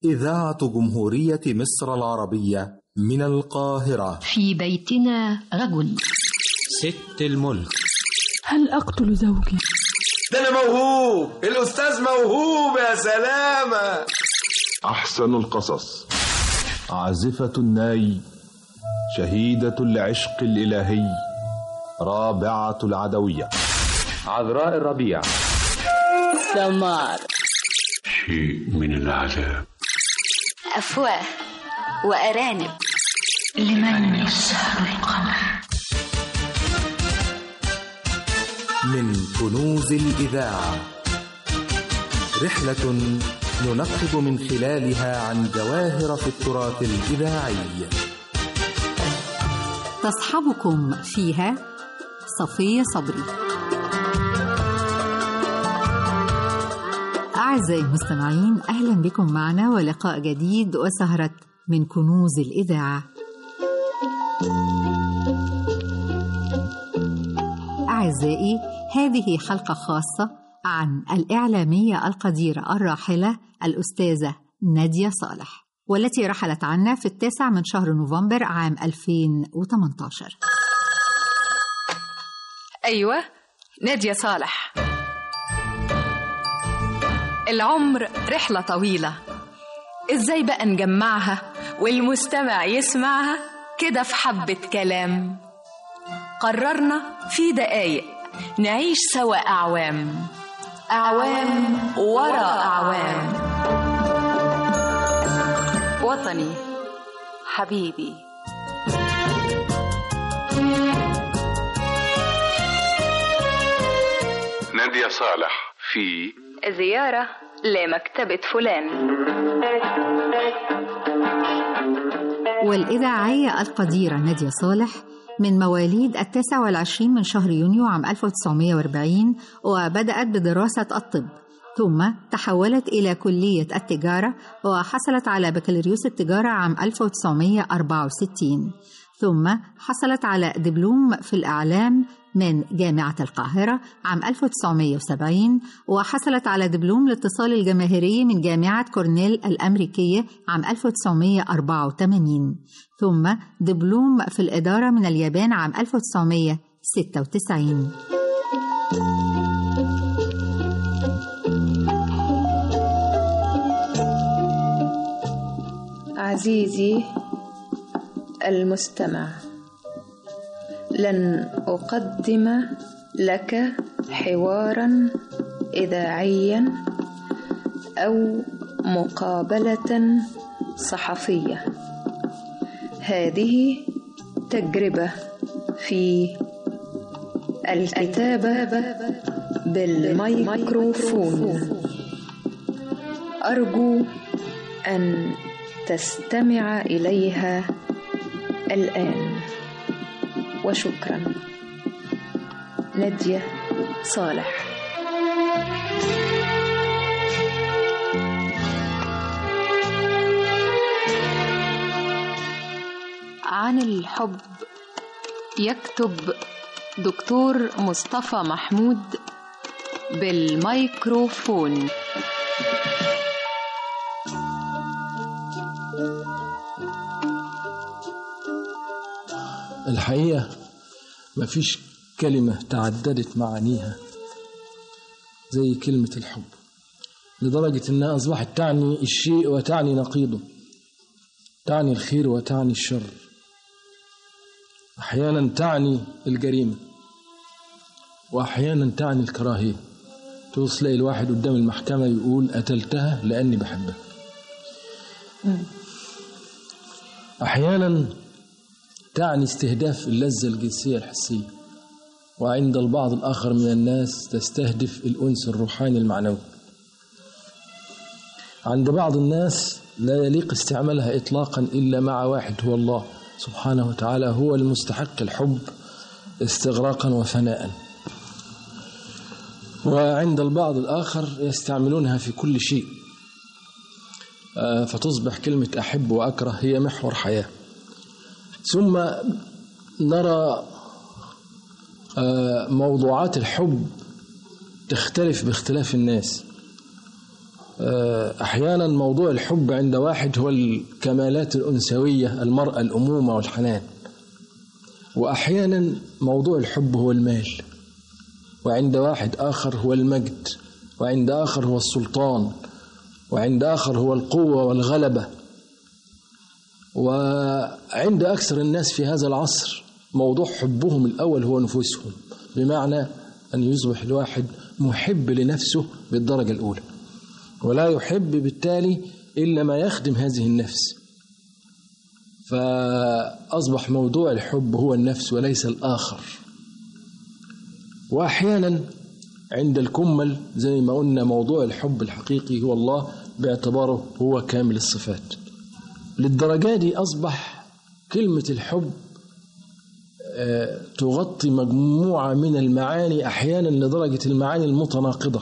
إذاعة جمهورية مصر العربية من القاهرة في بيتنا رجل ست الملك هل أقتل زوجي؟ ده أنا موهوب الأستاذ موهوب يا سلامة أحسن القصص عازفة الناي شهيدة العشق الإلهي رابعة العدوية عذراء الربيع سمار شيء من العذاب أفواه وأرانب لمن يسهر القمر من كنوز الإذاعة رحلة ننقب من خلالها عن جواهر في التراث الإذاعي تصحبكم فيها صفية صبري أعزائي المستمعين أهلا بكم معنا ولقاء جديد وسهرة من كنوز الإذاعة أعزائي هذه حلقة خاصة عن الإعلامية القديرة الراحلة الأستاذة نادية صالح والتي رحلت عنا في التاسع من شهر نوفمبر عام 2018 أيوة نادية صالح العمر رحلة طويلة إزاي بقى نجمعها والمستمع يسمعها كده في حبة كلام قررنا في دقايق نعيش سوا أعوام أعوام ورا أعوام وطني حبيبي نادية صالح في زيارة لمكتبة فلان والإذاعية القديرة نادية صالح من مواليد التاسع والعشرين من شهر يونيو عام 1940 وبدأت بدراسة الطب ثم تحولت إلى كلية التجارة وحصلت على بكالوريوس التجارة عام 1964 ثم حصلت على دبلوم في الإعلام من جامعة القاهرة عام 1970 وحصلت على دبلوم الاتصال الجماهيري من جامعة كورنيل الأمريكية عام 1984 ثم دبلوم في الإدارة من اليابان عام 1996 عزيزي المستمع لن اقدم لك حوارا اذاعيا او مقابله صحفيه هذه تجربه في الكتابه بالميكروفون ارجو ان تستمع اليها الان وشكرا ناديه صالح عن الحب يكتب دكتور مصطفى محمود بالميكروفون الحقيقة مفيش كلمة تعددت معانيها زي كلمة الحب لدرجة إنها أصبحت تعني الشيء وتعني نقيضه تعني الخير وتعني الشر أحيانا تعني الجريمة وأحيانا تعني الكراهية توصل الواحد قدام المحكمة يقول قتلتها لأني بحبها أحيانا تعني استهداف اللذة الجنسية الحسية وعند البعض الآخر من الناس تستهدف الأنس الروحاني المعنوي عند بعض الناس لا يليق استعمالها إطلاقا إلا مع واحد هو الله سبحانه وتعالى هو المستحق الحب استغراقا وفناء وعند البعض الآخر يستعملونها في كل شيء فتصبح كلمة أحب وأكره هي محور حياة ثم نرى موضوعات الحب تختلف باختلاف الناس أحيانا موضوع الحب عند واحد هو الكمالات الأنثوية المرأة الأمومة والحنان وأحيانا موضوع الحب هو المال وعند واحد آخر هو المجد وعند آخر هو السلطان وعند آخر هو القوة والغلبة وعند أكثر الناس في هذا العصر موضوع حبهم الأول هو نفوسهم بمعنى أن يصبح الواحد محب لنفسه بالدرجة الأولى ولا يحب بالتالي إلا ما يخدم هذه النفس فأصبح موضوع الحب هو النفس وليس الآخر وأحيانا عند الكمل زي ما قلنا موضوع الحب الحقيقي هو الله باعتباره هو كامل الصفات للدرجة دي أصبح كلمة الحب تغطي مجموعة من المعاني أحيانا لدرجة المعاني المتناقضة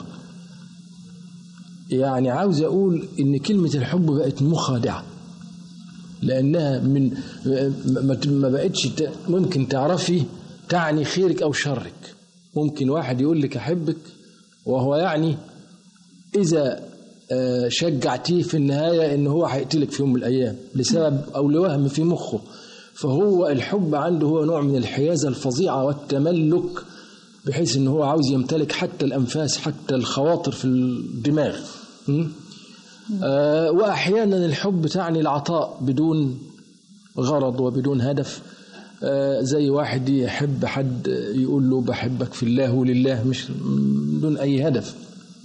يعني عاوز أقول إن كلمة الحب بقت مخادعة لأنها من ما بقتش ممكن تعرفي تعني خيرك أو شرك ممكن واحد يقول لك أحبك وهو يعني إذا شجعتيه في النهاية إن هو هيقتلك في يوم من الأيام لسبب أو لوهم في مخه فهو الحب عنده هو نوع من الحيازة الفظيعة والتملك بحيث إن هو عاوز يمتلك حتى الأنفاس حتى الخواطر في الدماغ آه وأحيانا الحب تعني العطاء بدون غرض وبدون هدف آه زي واحد يحب حد يقول له بحبك في الله ولله مش بدون أي هدف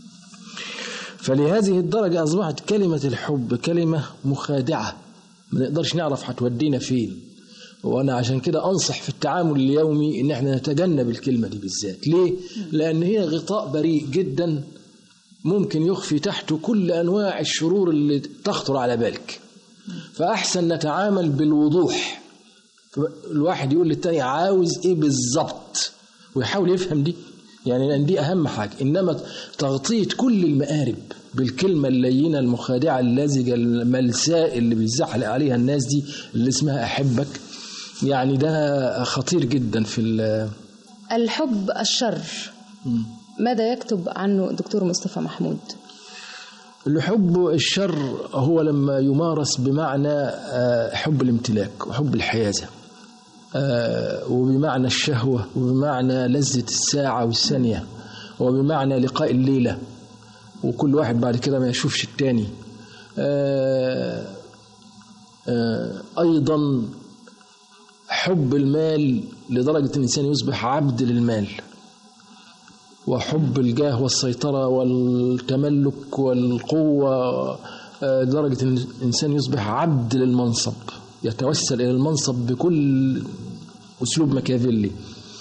فلهذه الدرجة أصبحت كلمة الحب كلمة مخادعة ما نقدرش نعرف هتودينا فين وانا عشان كده انصح في التعامل اليومي ان احنا نتجنب الكلمه دي بالذات ليه لان هي غطاء بريء جدا ممكن يخفي تحته كل انواع الشرور اللي تخطر على بالك فاحسن نتعامل بالوضوح الواحد يقول للتاني عاوز ايه بالظبط ويحاول يفهم دي يعني لان دي اهم حاجه انما تغطيه كل المآرب بالكلمة اللينة المخادعة اللزجة الملساء اللي بيزحلق عليها الناس دي اللي اسمها أحبك يعني ده خطير جدا في الحب الشر ماذا يكتب عنه دكتور مصطفى محمود الحب الشر هو لما يمارس بمعنى حب الامتلاك وحب الحيازة وبمعنى الشهوة وبمعنى لذة الساعة والثانية وبمعنى لقاء الليلة وكل واحد بعد كده ما يشوفش التاني أيضا حب المال لدرجة أن الإنسان يصبح عبد للمال وحب الجاه والسيطرة والتملك والقوة لدرجة أن الإنسان يصبح عبد للمنصب يتوسل إلى المنصب بكل أسلوب مكافيلي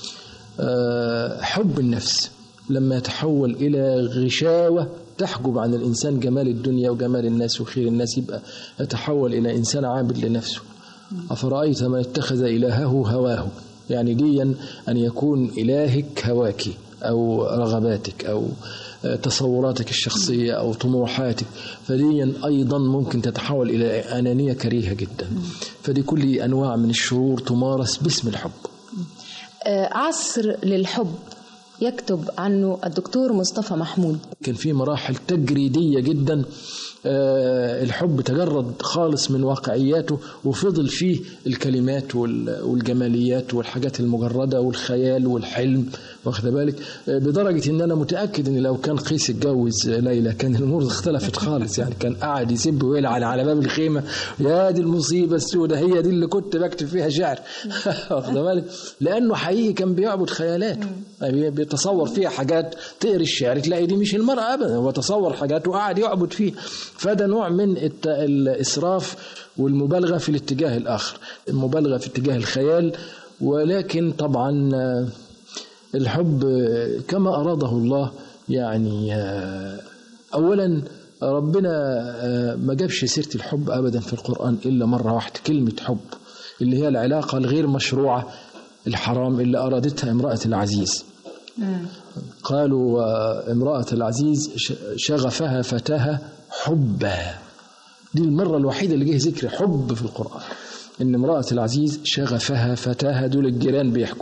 حب النفس لما يتحول إلى غشاوة تحجب عن الإنسان جمال الدنيا وجمال الناس وخير الناس يبقى يتحول إلى إنسان عابد لنفسه أفرأيت من اتخذ إلهه هواه يعني ديا أن يكون إلهك هواك أو رغباتك أو تصوراتك الشخصية أو طموحاتك فديا أيضا ممكن تتحول إلى أنانية كريهة جدا فدي كل أنواع من الشرور تمارس باسم الحب عصر للحب يكتب عنه الدكتور مصطفى محمود كان في مراحل تجريدية جدا الحب تجرد خالص من واقعياته وفضل فيه الكلمات والجماليات والحاجات المجردة والخيال والحلم واخد بالك بدرجة ان انا متأكد ان لو كان قيس اتجوز ليلى كان الامور اختلفت خالص يعني كان قاعد يسب ويلعن على باب الخيمة يا دي المصيبة السوداء هي دي اللي كنت بكتب فيها شعر واخد بالك لانه حقيقي كان بيعبد خيالاته يعني بيتصور فيها حاجات تقري الشعر تلاقي دي مش المرأة ابدا هو تصور حاجات وقعد يعبد فيها فده نوع من الإسراف والمبالغة في الاتجاه الآخر المبالغة في اتجاه الخيال ولكن طبعا الحب كما أراده الله يعني أولا ربنا ما جابش سيرة الحب أبدا في القرآن إلا مرة واحدة كلمة حب اللي هي العلاقة الغير مشروعة الحرام اللي أرادتها امرأة العزيز قالوا امرأة العزيز شغفها فتاها حبا دي المرة الوحيدة اللي جه ذكر حب في القرآن إن امرأة العزيز شغفها فتاها دول الجيران بيحكوا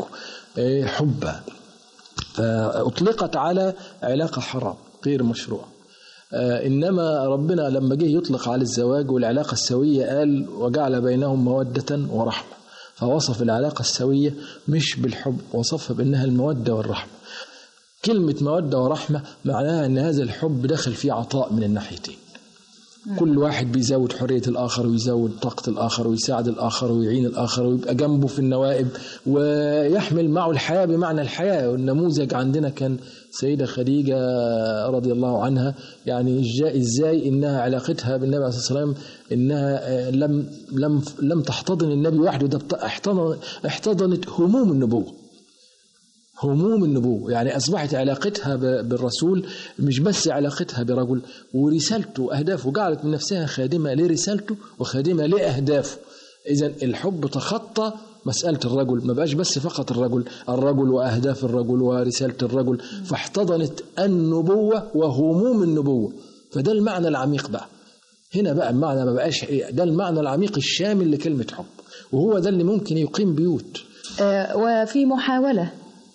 حبا فأطلقت على علاقة حرام غير مشروع آه إنما ربنا لما جه يطلق على الزواج والعلاقة السوية قال وجعل بينهم مودة ورحمة فوصف العلاقة السوية مش بالحب وصفها بأنها المودة والرحمة كلمة مودة ورحمة معناها أن هذا الحب دخل فيه عطاء من الناحيتين كل واحد بيزود حرية الآخر ويزود طاقة الآخر ويساعد الآخر ويعين الآخر ويبقى جنبه في النوائب ويحمل معه الحياة بمعنى الحياة والنموذج عندنا كان سيدة خديجة رضي الله عنها يعني ازاي انها علاقتها بالنبي عليه الصلاة والسلام انها لم لم لم تحتضن النبي وحده ده احتضنت هموم النبوة هموم النبوة يعني أصبحت علاقتها بالرسول مش بس علاقتها برجل ورسالته وأهدافه جعلت من نفسها خادمة لرسالته وخادمة لأهدافه إذا الحب تخطى مسألة الرجل ما بقاش بس فقط الرجل الرجل وأهداف الرجل ورسالة الرجل فاحتضنت النبوة وهموم النبوة فده المعنى العميق بقى هنا بقى المعنى ما بقاش إيه ده المعنى العميق الشامل لكلمة حب وهو ده اللي ممكن يقيم بيوت آه وفي محاولة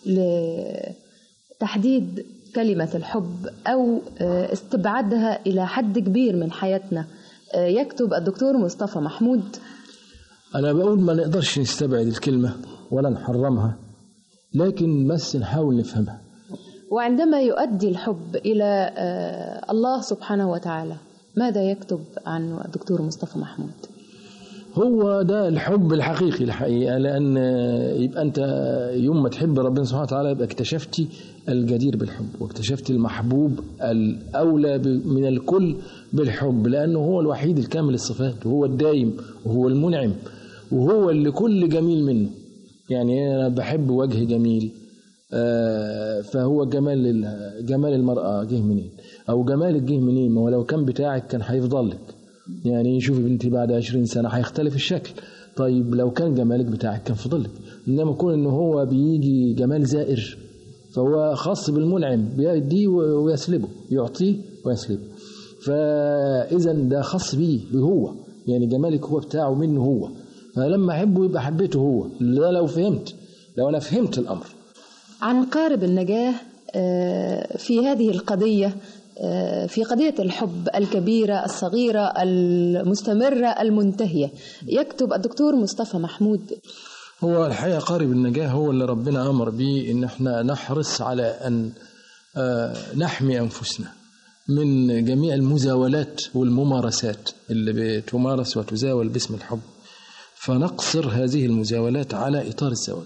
لتحديد كلمة الحب أو استبعادها إلى حد كبير من حياتنا يكتب الدكتور مصطفى محمود أنا بقول ما نقدرش نستبعد الكلمة ولا نحرمها لكن بس نحاول نفهمها وعندما يؤدي الحب إلى الله سبحانه وتعالى ماذا يكتب عنه الدكتور مصطفى محمود؟ هو ده الحب الحقيقي الحقيقة لأن يبقى أنت يوم ما تحب ربنا سبحانه وتعالى يبقى اكتشفتي الجدير بالحب واكتشفتي المحبوب الأولى من الكل بالحب لأنه هو الوحيد الكامل الصفات وهو الدايم وهو المنعم وهو اللي كل جميل منه يعني أنا بحب وجه جميل فهو جمال جمال المرأة جه منين أو جمالك جه منين ما هو لو كان بتاعك كان هيفضل لك يعني شوفي بنتي بعد عشرين سنة هيختلف الشكل طيب لو كان جمالك بتاعك كان فضلك إنما كون إن هو بيجي جمال زائر فهو خاص بالمنعم بيديه ويسلبه يعطيه ويسلبه فإذا ده خاص بيه هو يعني جمالك هو بتاعه منه هو فلما أحبه يبقى حبيته هو لا لو فهمت لو أنا فهمت الأمر عن قارب النجاة في هذه القضية في قضية الحب الكبيرة الصغيرة المستمرة المنتهية يكتب الدكتور مصطفى محمود هو الحقيقة قارب النجاة هو اللي ربنا أمر به إن احنا نحرص على أن نحمي أنفسنا من جميع المزاولات والممارسات اللي بتمارس وتزاول باسم الحب فنقصر هذه المزاولات على إطار الزواج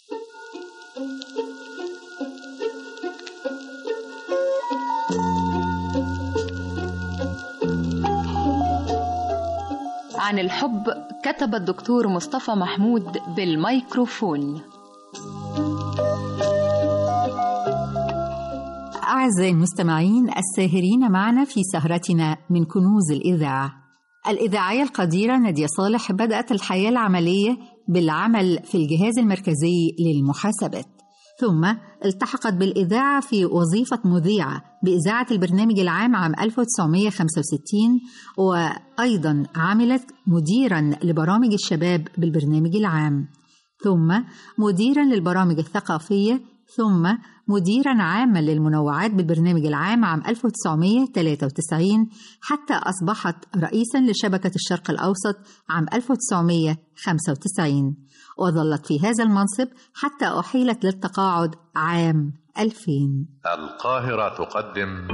عن الحب كتب الدكتور مصطفى محمود بالميكروفون أعزائي المستمعين الساهرين معنا في سهرتنا من كنوز الإذاعة الإذاعية القديرة نادية صالح بدأت الحياة العملية بالعمل في الجهاز المركزي للمحاسبات ثم التحقت بالإذاعة في وظيفة مذيعة بإذاعة البرنامج العام عام 1965 وأيضا عملت مديرا لبرامج الشباب بالبرنامج العام ثم مديرا للبرامج الثقافية ثم مديرا عاما للمنوعات بالبرنامج العام عام 1993 حتى أصبحت رئيسا لشبكة الشرق الأوسط عام 1995 وظلت في هذا المنصب حتى أحيلت للتقاعد عام 2000 القاهرة تقدم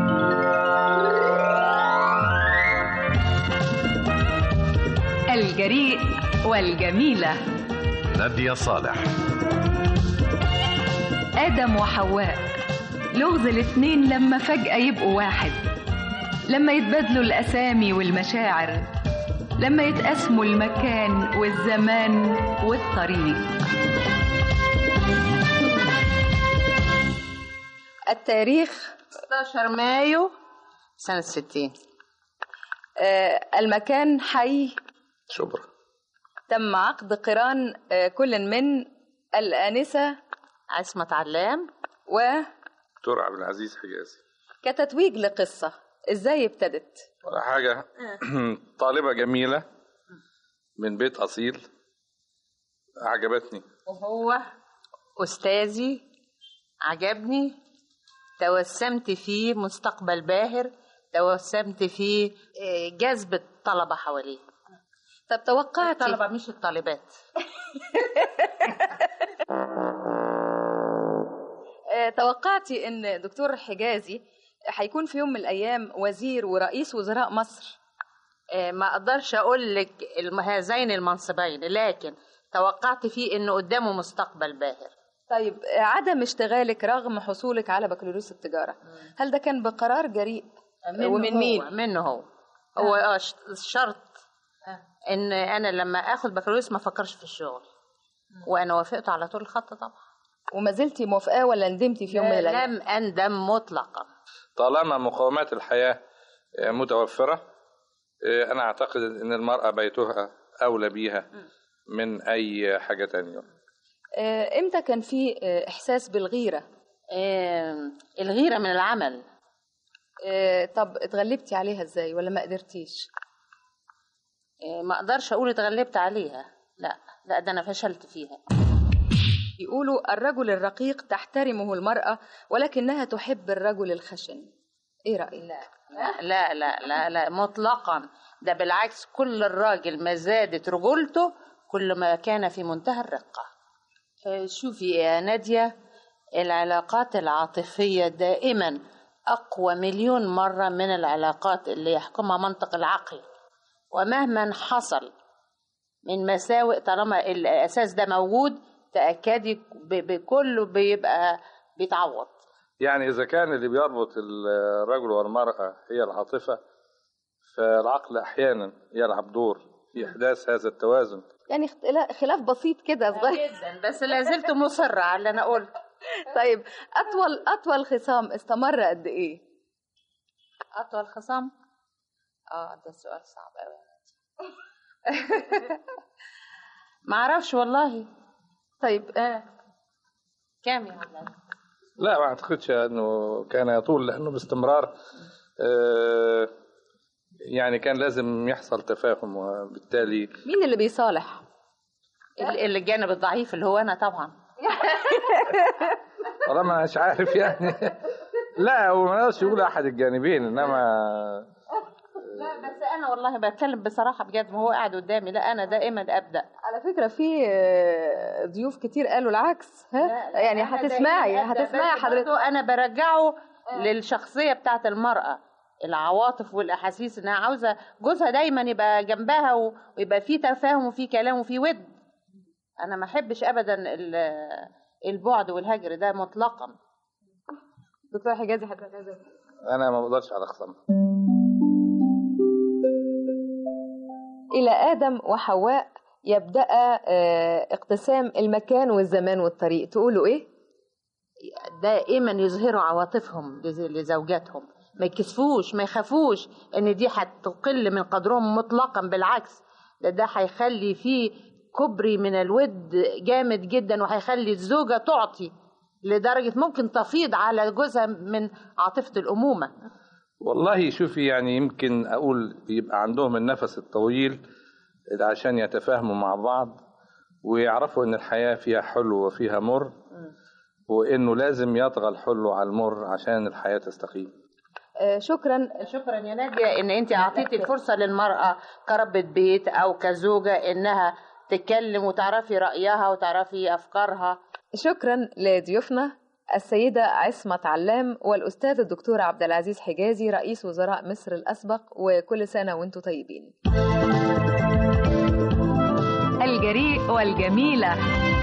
الجريء والجميلة نادية صالح آدم وحواء لغز الاتنين لما فجأة يبقوا واحد لما يتبادلوا الأسامي والمشاعر لما يتقسموا المكان والزمان والطريق التاريخ 16 مايو سنة 60 آه المكان حي شبرا تم عقد قران آه كل من الآنسة عصمت علام و دكتور عبد العزيز حجازي كتتويج لقصة ازاي ابتدت؟ ولا حاجة طالبة جميلة من بيت أصيل عجبتني وهو أستاذي عجبني توسمت فيه مستقبل باهر توسمت في آه، جذب الطلبة حواليه طب توقعتي الطلبة مش الطالبات آه، توقعتي ان دكتور حجازي هيكون في يوم من الايام وزير ورئيس وزراء مصر آه، ما اقدرش اقول لك الم- هذين المنصبين لكن توقعت فيه انه قدامه مستقبل باهر طيب آه، عدم اشتغالك رغم حصولك على بكالوريوس التجاره هل ده كان بقرار جريء منه ومن هو مين منه هو هو آه، ش- شرط ان انا لما اخد بكالوريوس ما افكرش في الشغل وانا وافقت على طول الخط طبعا وما زلتي موافقه ولا ندمتي في يوم من الايام لم اندم مطلقا طالما مقومات الحياة آه، متوفرة آه، أنا أعتقد أن المرأة بيتها أولى بيها من أي حاجة تانية آه، امتى كان في آه، احساس بالغيره آه، الغيره من العمل آه، طب اتغلبتي عليها ازاي ولا ما قدرتيش آه، ما اقدرش اقول اتغلبت عليها لا لا ده انا فشلت فيها يقولوا الرجل الرقيق تحترمه المرأة ولكنها تحب الرجل الخشن ايه رأيك لا لا لا لا لا مطلقا ده بالعكس كل الراجل ما زادت رجولته كل ما كان في منتهى الرقة آه، شوفي يا نادية العلاقات العاطفية دائما أقوى مليون مرة من العلاقات اللي يحكمها منطق العقل ومهما حصل من مساوئ طالما الأساس ده موجود تأكدي ب- بكله بيبقى بيتعوض يعني إذا كان اللي بيربط الرجل والمرأة هي العاطفة فالعقل أحيانا يلعب دور في إحداث هذا التوازن يعني اختلا- خلاف بسيط كده صغير جدا بس لا زلت مصرة على اللي أنا قلت طيب أطول أطول خصام استمر قد إيه؟ أطول خصام اه ده سؤال صعب أوي ما اعرفش والله طيب آه. كام يا عبد لا ما أعتقدش أنه كان يطول لأنه باستمرار آه، يعني كان لازم يحصل تفاهم وبالتالي مين اللي بيصالح؟ ال- اللي الجانب الضعيف اللي هو أنا طبعا والله ما مش عارف يعني لا هو ما يقدرش يقول أحد الجانبين إنما لا بس أنا والله بتكلم بصراحة بجد ما هو قاعد قدامي لا أنا دائما أبدأ على فكرة في آه، ضيوف كتير قالوا العكس ها؟ يعني أنا هتسمعي دايماً أبدأ، هتسمعي بس حضرتك برضو أنا برجعه للشخصية بتاعت المرأة العواطف والأحاسيس إنها عاوزة جوزها دايما يبقى جنبها و- ويبقى في تفاهم وفي كلام وفي ود أنا ما أحبش أبدا ال- البعد والهجر ده مطلقا دكتور حجازي حضرتك عايزة أنا ما بقدرش على خصم إلى آدم وحواء يبدأ آه، اقتسام المكان والزمان والطريق تقولوا إيه؟ دائما يظهروا عواطفهم لز- لزوجاتهم ما يكسفوش ما يخافوش ان دي هتقل من قدرهم مطلقا بالعكس ده ده هيخلي فيه كبري من الود جامد جدا وهيخلي الزوجة تعطي لدرجة ممكن تفيض على جوزها من عاطفة الأمومة والله شوفي يعني يمكن أقول يبقى عندهم النفس الطويل عشان يتفاهموا مع بعض ويعرفوا إن الحياة فيها حلو وفيها مر وإنه لازم يطغى الحلو على المر عشان الحياة تستقيم آه، شكرا شكرا يا نادية ان انت اعطيتي الفرصة للمرأة كربة بيت او كزوجة انها تتكلم وتعرفي رأيها وتعرفي افكارها شكرا لضيوفنا السيدة عصمت علام والأستاذ الدكتور عبد العزيز حجازي رئيس وزراء مصر الأسبق وكل سنة وانتم طيبين الجريء والجميلة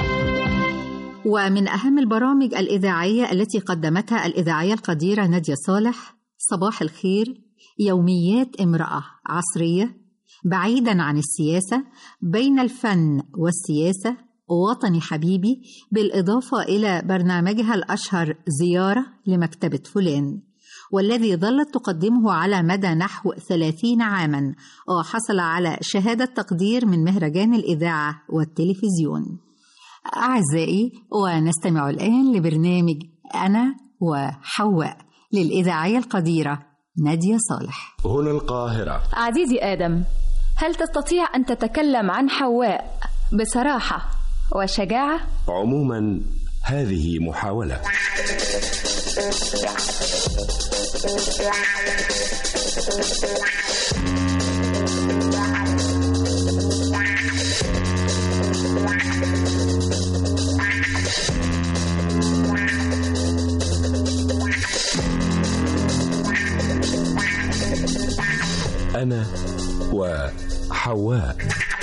ومن أهم البرامج الإذاعية التي قدمتها الإذاعية القديرة نادية صالح صباح الخير يوميات امرأة عصرية بعيدا عن السياسة بين الفن والسياسة وطني حبيبي بالإضافة إلى برنامجها الأشهر زيارة لمكتبة فلان والذي ظلت تقدمه على مدى نحو ثلاثين عاما وحصل على شهادة تقدير من مهرجان الإذاعة والتلفزيون أعزائي ونستمع الآن لبرنامج أنا وحواء للإذاعية القديرة نادية صالح هنا القاهرة عزيزي آدم هل تستطيع أن تتكلم عن حواء بصراحة وشجاعة؟ عموما هذه محاولة أنا وحواء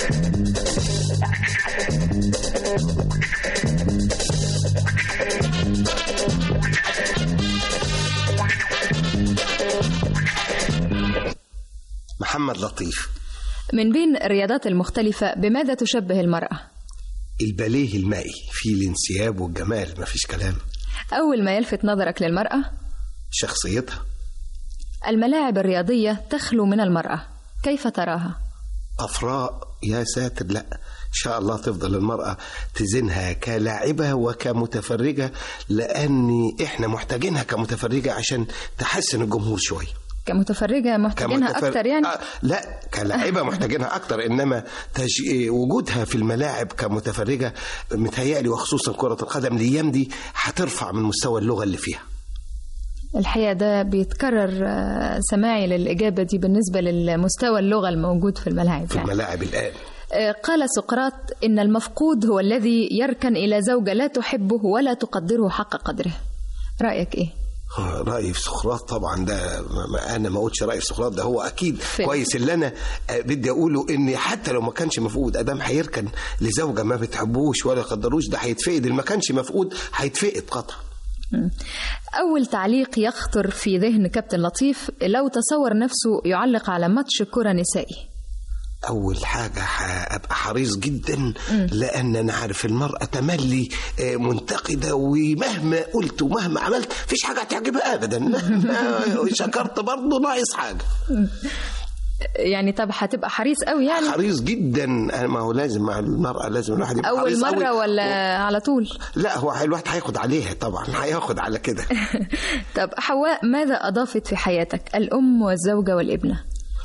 محمد لطيف من بين الرياضات المختلفة بماذا تشبه المرأة؟ الباليه المائي فيه الانسياب والجمال مفيش كلام أول ما يلفت نظرك للمرأة شخصيتها الملاعب الرياضية تخلو من المرأة كيف تراها؟ أفراء يا ساتر لا إن شاء الله تفضل المرأة تزنها كلاعبة وكمتفرجة لأن إحنا محتاجينها كمتفرجة عشان تحسن الجمهور شوية كمتفرجة محتاجينها كمتفر- أكتر يعني آه لا كلاعبة محتاجينها أكتر إنما تج... إيه، وجودها في الملاعب كمتفرجة متهيألي وخصوصا كرة القدم الأيام دي هترفع من مستوى اللغة اللي فيها الحقيقة ده بيتكرر آه، سماعي للإجابة دي بالنسبة للمستوى اللغة الموجود في الملاعب في يعني. الملاعب الآن آه، قال سقراط إن المفقود هو الذي يركن إلى زوجة لا تحبه ولا تقدره حق قدره رأيك إيه؟ آه، رأيي في سقراط طبعا ده ما- ما أنا ما قلتش رأيي في سقراط ده هو أكيد فين؟ كويس اللي أنا آه، بدي أقوله إن حتى لو ما كانش مفقود أدام هيركن لزوجة ما بتحبوش ولا يقدروش ده هيتفقد اللي ما كانش مفقود هيتفقد قطعا مم. أول تعليق يخطر في ذهن كابتن لطيف لو تصور نفسه يعلق على ماتش كرة نسائي أول حاجة هبقى حريص جدا لأن أنا عارف المرأة تملي آه، منتقدة ومهما قلت ومهما عملت مفيش حاجة هتعجبها أبدا مهما شكرت برضه ناقص حاجة يعني طب هتبقى حريص قوي يعني حريص جدا ما هو لازم مع المرأة لازم الواحد يبقى أول حريص مرة أوي. ولا على طول لا هو الواحد هياخد عليها طبعا هياخد على كده طب حواء ماذا أضافت في حياتك الأم والزوجة والابنة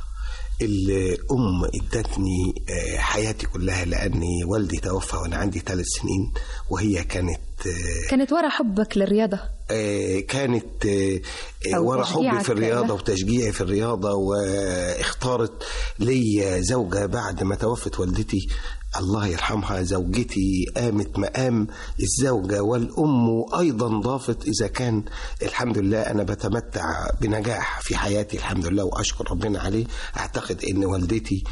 الأم ادتني آه، حياتي كلها لأني والدي توفى وأنا عندي ثلاث سنين وهي كانت آه، كانت ورا حبك للرياضة آه، كانت آه، آه، أو ورا حبي تشجيعك في الرياضة لها. وتشجيعي في الرياضة واختارت لي زوجة بعد ما توفت والدتي الله يرحمها زوجتي قامت مقام الزوجة والأم وأيضا ضافت إذا كان الحمد لله أنا بتمتع بنجاح في حياتي الحمد لله وأشكر ربنا عليه أعتقد أن والدتي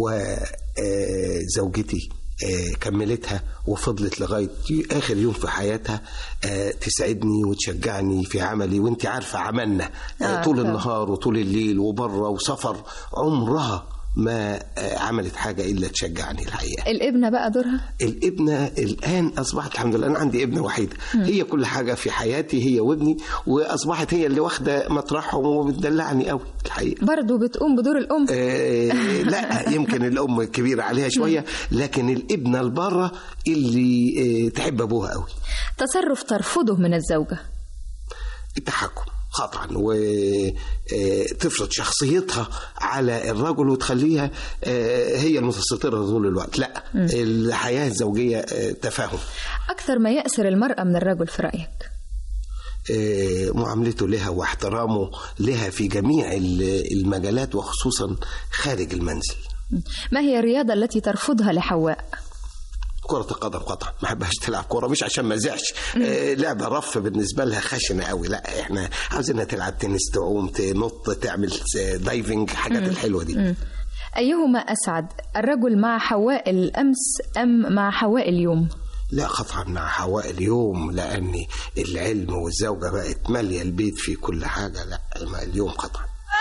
وزوجتي كملتها وفضلت لغاية آخر يوم في حياتها آه، تسعدني وتشجعني في عملي وانت عارفة عملنا آه، آه، طول فعلا. النهار وطول الليل وبره وسفر عمرها ما آه، عملت حاجة إلا تشجعني الحقيقة الابنة بقى دورها الابنة الآن أصبحت الحمد لله أنا عندي ابنة وحيدة هي كل حاجة في حياتي هي وابني وأصبحت هي اللي واخدة مطرحهم وبتدلعني قوي الحقيقة برضو بتقوم بدور الأم آه لا يمكن الأم كبيرة عليها شوية لكن الابنة البارة اللي آه تحب أبوها قوي تصرف ترفضه من الزوجة التحكم قطعا وتفرض شخصيتها على الرجل وتخليها آه، هي المتسترة طول الوقت لا مم. الحياة الزوجية آه، تفاهم أكثر ما يأسر المرأة من الرجل في رأيك آه، معاملته لها واحترامه لها في جميع ال- المجالات وخصوصا خارج المنزل ما هي الرياضة التي ترفضها لحواء كرة القدم قطعا ما بحبهاش تلعب كورة مش عشان ما زعش آه، لعبة رف بالنسبة لها خشنة قوي لا احنا عاوزينها تلعب تنس تعوم تنط تعمل دايفنج حاجات مم. الحلوة دي مم. أيهما أسعد الرجل مع حواء الأمس أم مع حواء اليوم لا قطعا مع حواء اليوم لأن العلم والزوجة بقت مالية البيت في كل حاجة لا ما اليوم قطعا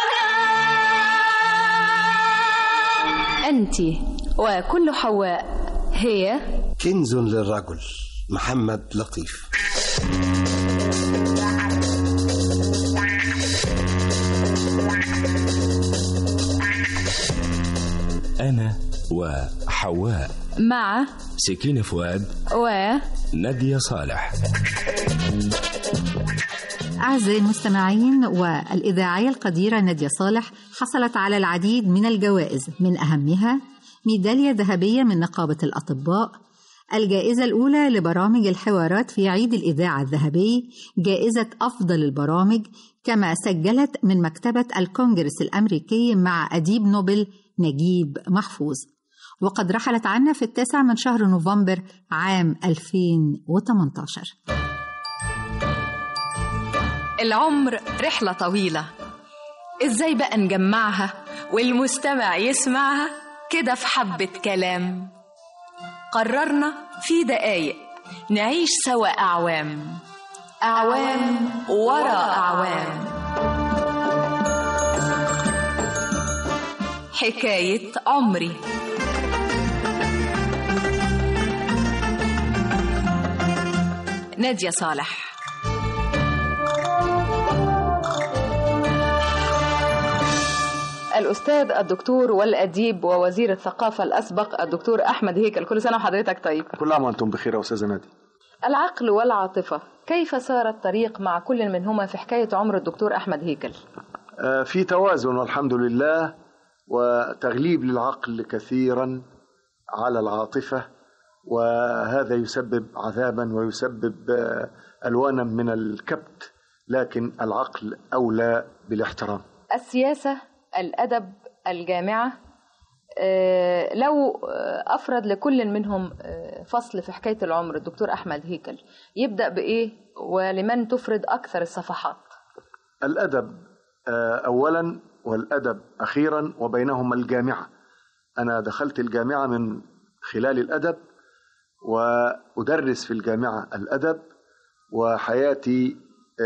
أنت وكل حواء هي كنز للرجل محمد لطيف أنا وحواء مع سكينة فؤاد و نادية صالح أعزائي المستمعين والإذاعية القديرة نادية صالح حصلت على العديد من الجوائز من أهمها ميدالية ذهبية من نقابة الأطباء الجائزة الأولى لبرامج الحوارات في عيد الإذاعة الذهبي جائزة أفضل البرامج كما سجلت من مكتبة الكونجرس الأمريكي مع أديب نوبل نجيب محفوظ وقد رحلت عنا في التاسع من شهر نوفمبر عام 2018 العمر رحلة طويلة ازاي بقى نجمعها والمستمع يسمعها كده في حبة كلام قررنا في دقايق نعيش سوا أعوام أعوام ورا أعوام حكاية عمري نادية صالح الأستاذ الدكتور والأديب ووزير الثقافة الأسبق الدكتور أحمد هيكل كل سنة وحضرتك طيب كل عام وأنتم بخير يا أستاذة نادي العقل والعاطفة كيف سار الطريق مع كل منهما في حكاية عمر الدكتور أحمد هيكل آه في توازن والحمد لله وتغليب للعقل كثيرا على العاطفة وهذا يسبب عذابا ويسبب آه ألوانا من الكبت لكن العقل أولى بالاحترام السياسة الأدب الجامعة لو أفرد لكل منهم فصل في حكاية العمر الدكتور أحمد هيكل يبدأ بإيه ولمن تفرد أكثر الصفحات الأدب أولا والأدب أخيرا وبينهما الجامعة أنا دخلت الجامعة من خلال الأدب وأدرس في الجامعة الأدب وحياتي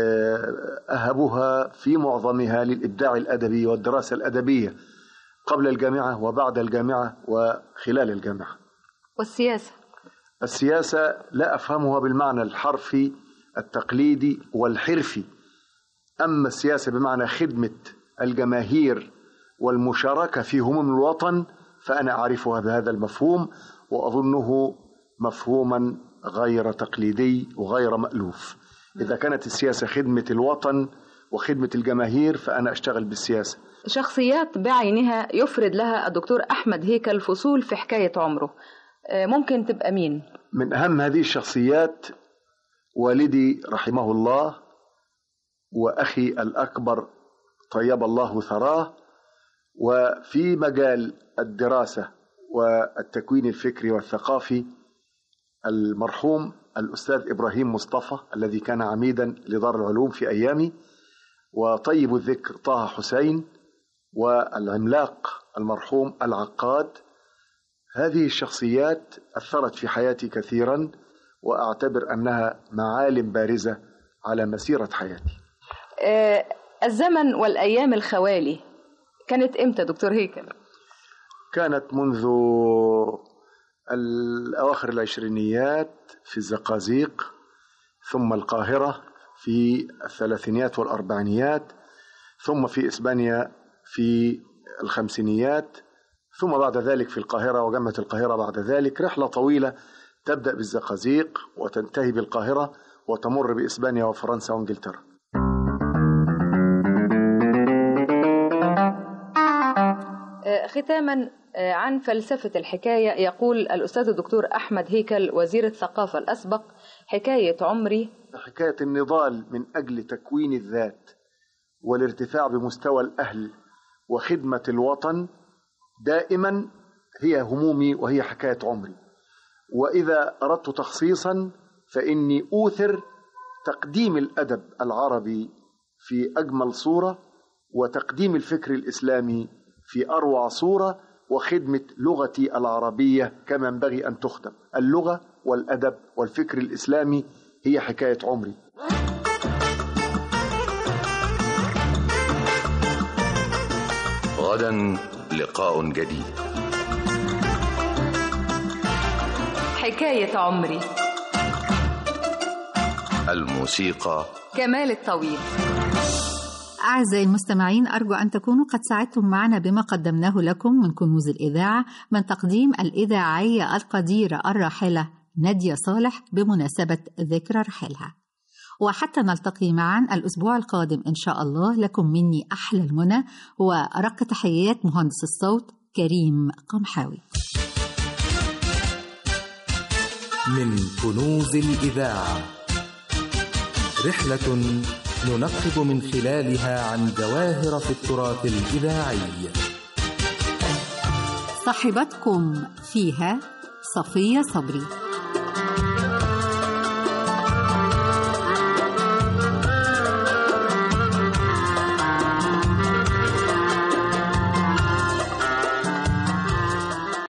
أهبها في معظمها للإبداع الأدبي والدراسة الأدبية قبل الجامعة وبعد الجامعة وخلال الجامعة والسياسة السياسة لا أفهمها بالمعنى الحرفي التقليدي والحرفي أما السياسة بمعنى خدمة الجماهير والمشاركة في هموم الوطن فأنا أعرفها بهذا المفهوم وأظنه مفهوما غير تقليدي وغير مألوف إذا كانت السياسة خدمة الوطن وخدمة الجماهير فأنا أشتغل بالسياسة شخصيات بعينها يفرد لها الدكتور أحمد هيكل فصول في حكاية عمره ممكن تبقى مين؟ من أهم هذه الشخصيات والدي رحمه الله وأخي الأكبر طيب الله ثراه وفي مجال الدراسة والتكوين الفكري والثقافي المرحوم الأستاذ إبراهيم مصطفى الذي كان عميدا لدار العلوم في أيامي وطيب الذكر طه حسين والعملاق المرحوم العقاد هذه الشخصيات أثرت في حياتي كثيرا وأعتبر أنها معالم بارزة على مسيرة حياتي آه الزمن والأيام الخوالي كانت إمتى دكتور هيكل؟ كانت منذ الأواخر العشرينيات في الزقازيق ثم القاهرة في الثلاثينيات والأربعينيات ثم في إسبانيا في الخمسينيات ثم بعد ذلك في القاهرة وجامعة القاهرة بعد ذلك رحلة طويلة تبدأ بالزقازيق وتنتهي بالقاهرة وتمر بإسبانيا وفرنسا وإنجلترا ختاما عن فلسفة الحكاية يقول الأستاذ الدكتور أحمد هيكل وزير الثقافة الأسبق حكاية عمري حكاية النضال من أجل تكوين الذات والارتفاع بمستوى الأهل وخدمة الوطن دائما هي همومي وهي حكاية عمري وإذا أردت تخصيصا فإني أوثر تقديم الأدب العربي في أجمل صورة وتقديم الفكر الإسلامي في أروع صورة وخدمة لغتي العربية كما ينبغي أن تخدم اللغة والأدب والفكر الإسلامي هي حكاية عمري غدا لقاء جديد حكاية عمري الموسيقى كمال الطويل أعزائي المستمعين أرجو أن تكونوا قد ساعدتم معنا بما قدمناه لكم من كنوز الإذاعة من تقديم الإذاعية القديرة الراحلة نادية صالح بمناسبة ذكرى رحلها وحتى نلتقي معا الأسبوع القادم إن شاء الله لكم مني أحلى المنى وأرق تحيات مهندس الصوت كريم قمحاوي من كنوز الإذاعة رحلة ننقب من خلالها عن جواهر في التراث الإذاعي صاحبتكم فيها صفية صبري